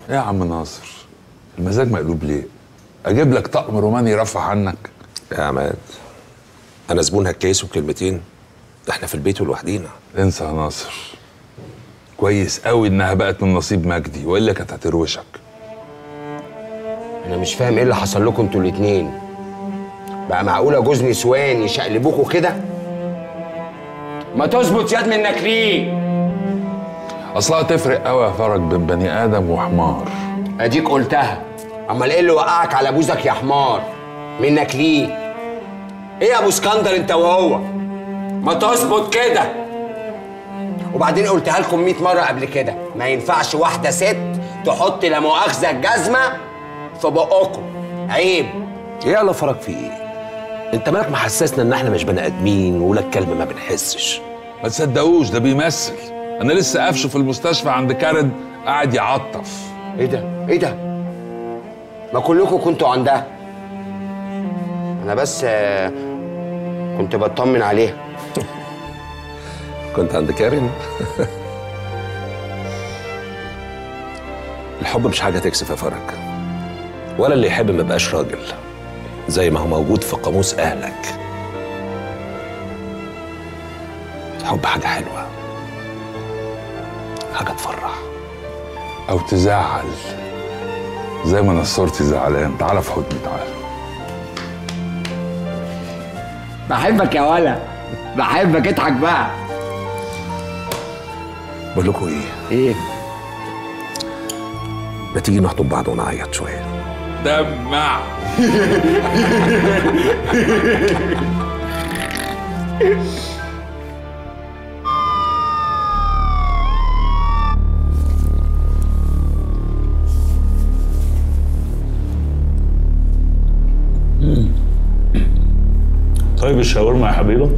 ايه يا عم ناصر المزاج مقلوب ليه اجيب لك طقم روماني يرفع عنك يا عماد انا زبون هالكيس وكلمتين ده احنا في البيت ولوحدينا انسى يا ناصر كويس قوي انها بقت من نصيب مجدي والا كانت هتروشك انا مش فاهم ايه اللي حصل لكم انتوا الاتنين بقى معقوله جوز نسوان يشقلبوكوا كده ما تظبط يد منك ليه اصلها تفرق قوي يا فرج بين بني ادم وحمار اديك قلتها امال ايه اللي وقعك على بوزك يا حمار منك ليه ايه يا ابو اسكندر انت وهو ما تظبط كده وبعدين قلتها لكم 100 مره قبل كده ما ينفعش واحده ست تحط لا مؤاخذه الجزمه في بقكم عيب ايه يا فرج في ايه انت مالك محسسنا ان احنا مش بني ادمين ولا الكلب ما بنحسش ما تصدقوش ده بيمثل انا لسه قافشه في المستشفى عند كارن قاعد يعطف ايه ده ايه ده ما كلكم كنتوا عندها انا بس آه، كنت بطمن عليها كنت عند كارين الحب مش حاجه تكسف يا فرج ولا اللي يحب ما يبقاش راجل زي ما هو موجود في قاموس اهلك الحب حاجه حلوه حاجه تفرح او تزعل زي ما نصرتي زعلان تعالى في حضني تعالى بحبك يا ولا بحبك اضحك بقى بقول لكم ايه ايه ما تيجي نخطب بعض ونعيط شويه دمع طيب الشاورما يا حبيبه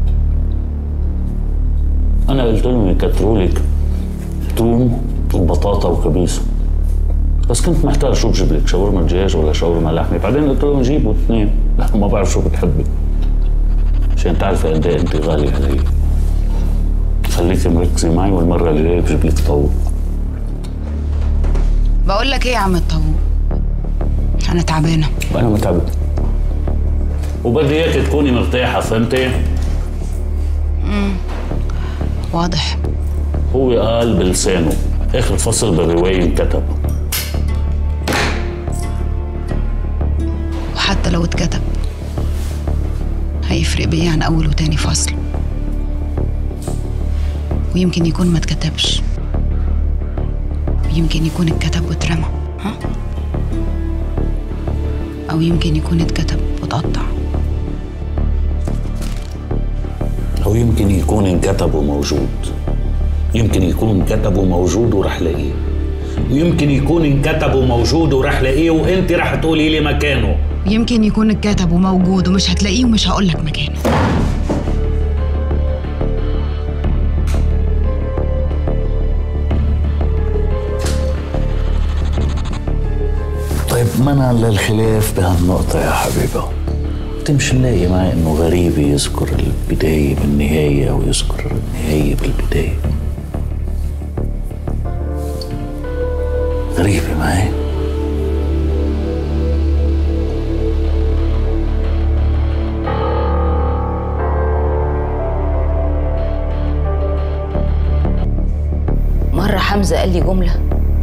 انا قلت لهم يكتروا لك توم وبطاطا وكبيسه بس كنت محتار شو بجيب لك شاورما دجاج ولا شاورما لحمه بعدين قلت لهم جيبوا اثنين لا ما بعرف شو بتحبي عشان تعرفي قد ايه انت غاليه علي خليكي مركزه معي والمره اللي جايه بجيب لك طاووق بقول لك ايه يا عم الطابور انا تعبانه وانا متعب وبدي اياك تكوني مرتاحه فهمتي؟ واضح هو قال بلسانه اخر فصل بالروايه انكتب وحتى لو اتكتب هيفرق بيه عن اول وتاني فصل ويمكن يكون ما اتكتبش ويمكن يكون اتكتب واترمى ها او يمكن يكون اتكتب واتقطع او يمكن يكون انكتب وموجود يمكن يكون انكتب وموجود ورح لاقيه ويمكن يكون انكتب وموجود ورح لاقيه وانت رح تقولي لي مكانه يمكن يكون اتكتب وموجود ومش هتلاقيه ومش هقولك مكانه طيب منع للخلاف بهالنقطة يا حبيبة انت مش نلاقي معي انه غريب يذكر البداية بالنهاية او يذكر النهاية بالبداية غريبة معي مرة حمزة قال لي جملة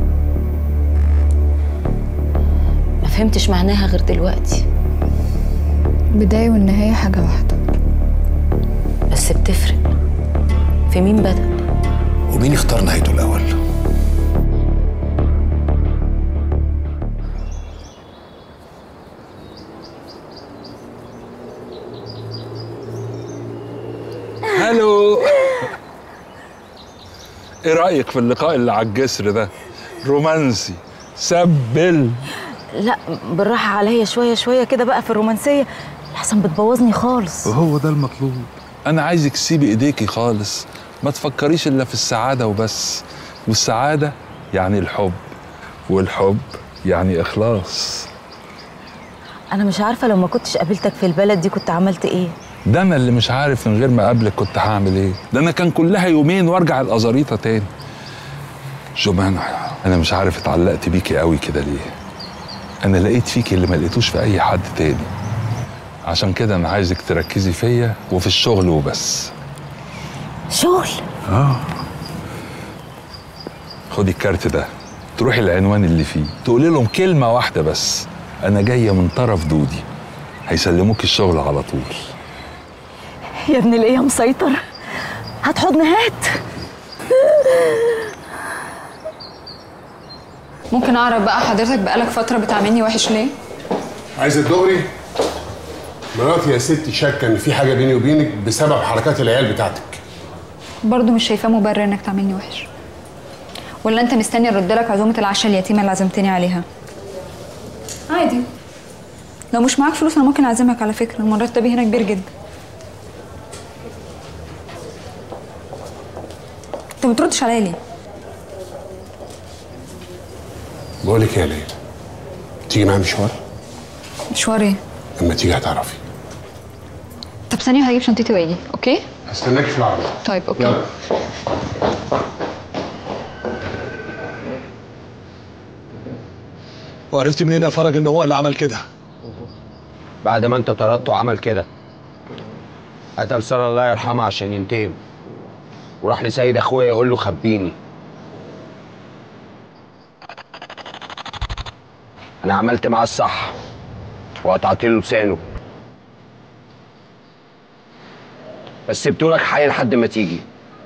ما فهمتش معناها غير دلوقتي البداية والنهاية حاجة واحدة بس بتفرق في مين بدأ ومين اختار نهايته الاول هلو ايه رايك في اللقاء اللي على الجسر ده رومانسي سبل لا بالراحة عليا شوية شوية كده بقى في الرومانسية لحسن بتبوظني خالص وهو ده المطلوب انا عايزك تسيبي ايديكي خالص ما تفكريش الا في السعاده وبس والسعاده يعني الحب والحب يعني اخلاص أنا مش عارفة لو ما كنتش قابلتك في البلد دي كنت عملت إيه ده انا اللي مش عارف من غير ما اقابلك كنت هعمل ايه ده انا كان كلها يومين وارجع الازاريطه تاني جمانة انا مش عارف اتعلقت بيكي قوي كده ليه انا لقيت فيكي اللي ما لقيتوش في اي حد تاني عشان كده انا عايزك تركزي فيا وفي الشغل وبس شغل خدي الكارت ده تروحي العنوان اللي فيه تقولي لهم كلمة واحدة بس أنا جاية من طرف دودي هيسلموك الشغل على طول يا ابن الايه يا مسيطر هات حضن هات ممكن اعرف بقى حضرتك بقالك فتره بتعاملني وحش ليه عايز الدغري مراتي يا ستي شاكه ان في حاجه بيني وبينك بسبب حركات العيال بتاعتك برضه مش شايفاه مبرر انك تعاملني وحش ولا انت مستني ارد لك عزومه العشاء اليتيمه اللي عزمتني عليها عادي لو مش معاك فلوس انا ممكن اعزمك على فكره المرتب هنا كبير جدا انت ما بتردش عليا ليه بقول لك يا ليلى تيجي معايا مشوار مشوار ايه لما تيجي هتعرفي طب ثانيه هجيب شنطتي واجي اوكي هستناك في العربيه طيب اوكي يلا وعرفت منين يا فرج ان هو اللي عمل كده بعد ما انت طردته عمل كده قتل ساره الله يرحمها عشان ينتقم وراح لسيد اخويا يقول له خبيني انا عملت معاه الصح وقطعت له لسانه بس سبته لك حي لحد ما تيجي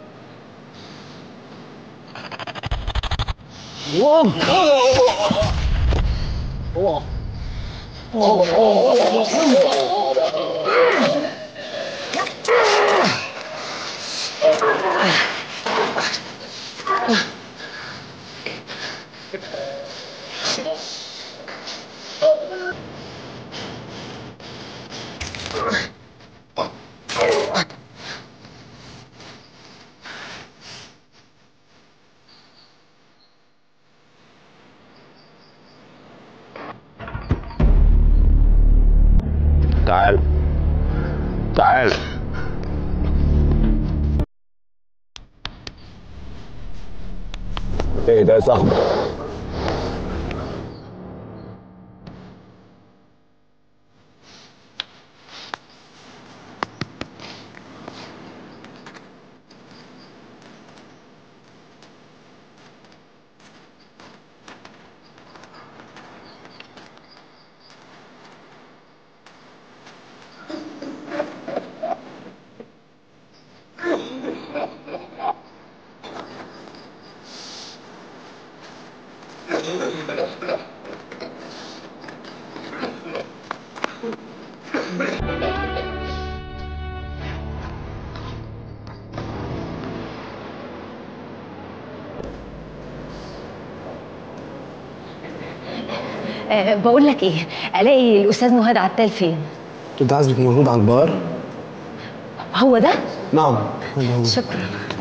تعال تعال ايه ده يا صاحبي أه بقول لك ايه الاقي الاستاذ مهاد عتال فين انت عايزك موجود على البار هو ده نعم شكرا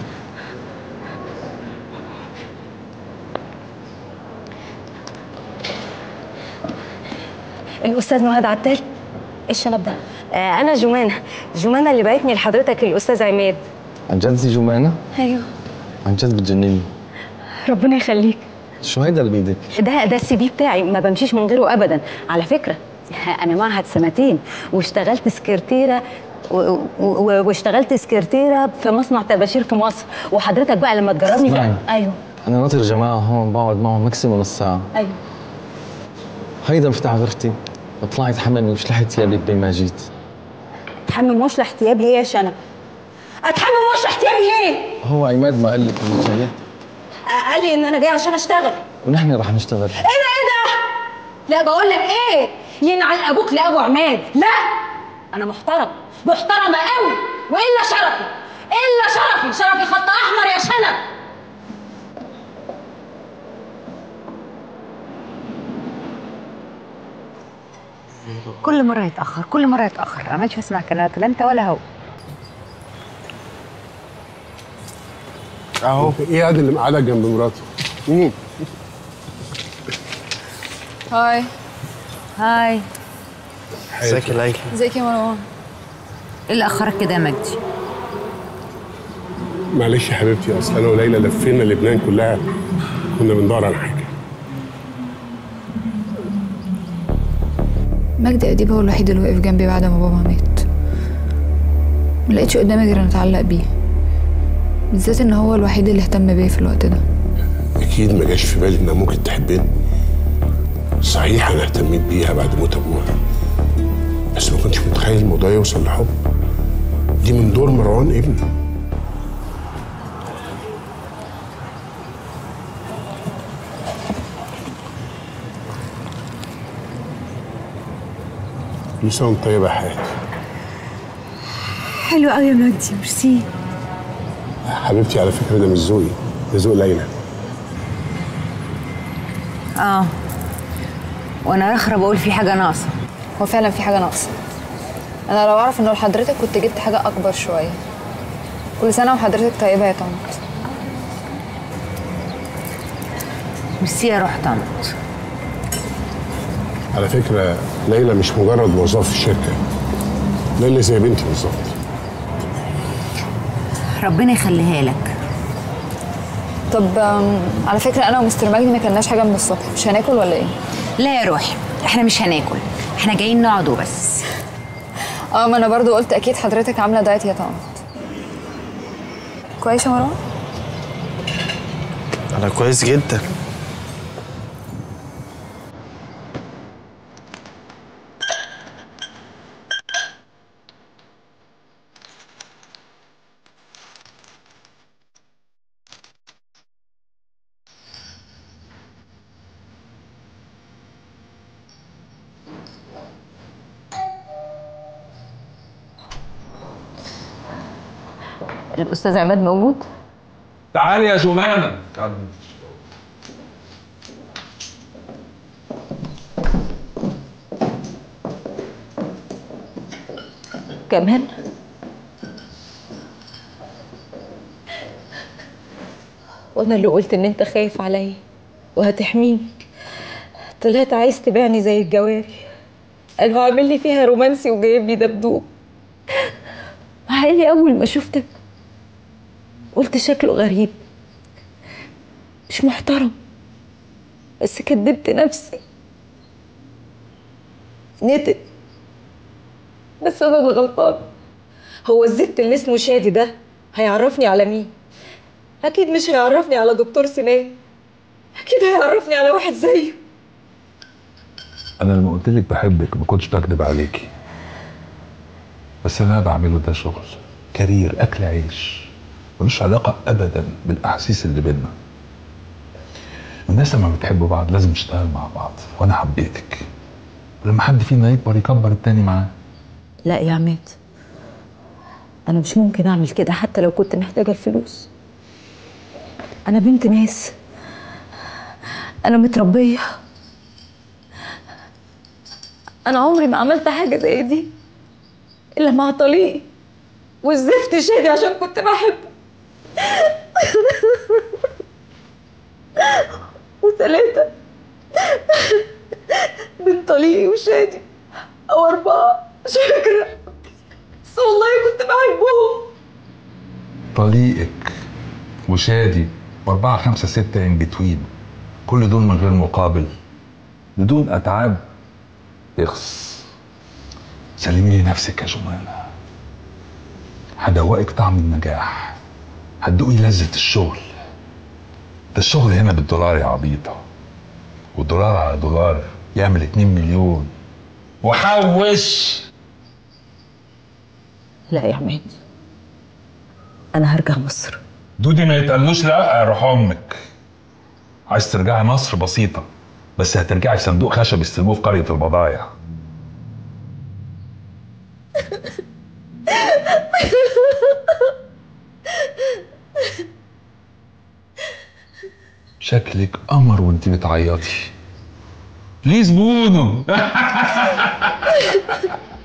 الاستاذ مهاد عتال ايه الشنب ده آه، أنا جمانة جمانة اللي بعتني لحضرتك الأستاذ عماد عن جد زي جمانة؟ أيوه عن جد بتجنني ربنا يخليك شو هيدا اللي بايدك؟ ده ده السي في بتاعي ما بمشيش من غيره أبدا على فكرة أنا معهد سنتين واشتغلت سكرتيرة و- و- و- واشتغلت سكرتيرة في مصنع طباشير في مصر وحضرتك بقى لما تجربني اسمعي. أيوه أنا ناطر جماعة هون بقعد معهم ماكسيموم نص ساعة أيوه هيدا مفتاح غرفتي طلعت حمامي وشلحت ثيابي بين ما جيت أتحمل مشلح ثياب ليه يا شنب أتحمل مشلح ثياب ليه هو عماد ما قال لك إنك جاية قال لي إن أنا جاي عشان أشتغل ونحن رح نشتغل ايه ده ايه ده؟ لا بقول لك ايه؟ ينعل ابوك لابو عماد، لا انا محترم محترمه قوي والا شرفي الا شرفي شرفي خط احمر يا شنب كل مرة يتأخر كل مرة يتأخر أنا مش هسمع كلامك لا أنت ولا هو اهو ايه قاعد اللي مقعدك جنب مراته مين هاي هاي ازيك يا ليلى ازيك يا مروان إيه اللي أخرك كده يا مجدي؟ معلش يا حبيبتي اصل انا وليلى لفينا لبنان كلها كنا بندور على حاجه مجدي أديب هو الوحيد اللي وقف جنبي بعد ما بابا مات ملقتش قدامي غير ان اتعلق بيه بالذات ان هو الوحيد اللي اهتم بيا في الوقت ده اكيد ما جاش في بالي انها ممكن تحبني صحيح انا اهتميت بيها بعد موت ابوها بس ما كنتش متخيل الموضوع يوصل لحب دي من دور مروان ابني كل سنه وانت طيبه يا حياتي حلو قوي يا مجدي ميرسي حبيبتي على فكره ده مش ذوقي ده ذوق ليلى اه وانا رخرة بقول في حاجه ناقصه هو فعلا في حاجه ناقصه انا لو اعرف انه لحضرتك كنت جبت حاجه اكبر شويه كل سنه وحضرتك طيبه يا طنط ميرسي يا روح طنط على فكره ليلى مش مجرد موظفه في الشركه ليلى زي بنتي بالظبط ربنا يخليها لك طب آم، على فكره انا ومستر مجدي ما كلناش حاجه من الصبح مش هناكل ولا ايه لا يا روحي احنا مش هناكل احنا جايين نقعد وبس اه ما انا برضو قلت اكيد حضرتك عامله دايت يا طنط كويس يا مروان انا كويس جدا الاستاذ عماد موجود تعالي يا جمانة كمان وانا اللي قلت ان انت خايف عليا وهتحميني طلعت عايز تبيعني زي الجواري قالوا عامل لي فيها رومانسي وجايب لي دبدوب مع اني اول ما شفتك قلت شكله غريب مش محترم بس كدبت نفسي ندم بس انا اللي غلطانه هو الزفت اللي اسمه شادي ده هيعرفني على مين اكيد مش هيعرفني على دكتور سنان اكيد هيعرفني على واحد زيه انا لما قلت لك بحبك ما كنتش بكذب عليكي بس اللي انا بعمله ده شغل كارير اكل عيش ملوش علاقه ابدا بالاحاسيس اللي بينا الناس لما بتحبوا بعض لازم تشتغل مع بعض وانا حبيتك ولما حد فينا يكبر يكبر التاني معاه لا يا عماد انا مش ممكن اعمل كده حتى لو كنت محتاجه الفلوس انا بنت ناس انا متربيه انا عمري ما عملت حاجه زي دي الا مع طليقي والزفت شادي عشان كنت بحبه وثلاثة من طليقي وشادي أو أربعة مش فاكرة بس والله كنت بحبهم طليقك وشادي واربعة خمسة ستة ان بتوين كل دول من غير مقابل بدون اتعاب يخص سلمي لي نفسك يا جمانة هدوقك طعم النجاح هتدوقي لذة الشغل ده الشغل هنا بالدولار يا عبيطة والدولار على دولار يعمل 2 مليون وحوش لا يا عماد أنا هرجع مصر دودي ما يتقالوش لا روح امك عايز ترجعي مصر بسيطة بس هترجعي صندوق خشب يستلموه في قرية البضايع شكلك قمر وانت بتعيطي ليه زبونه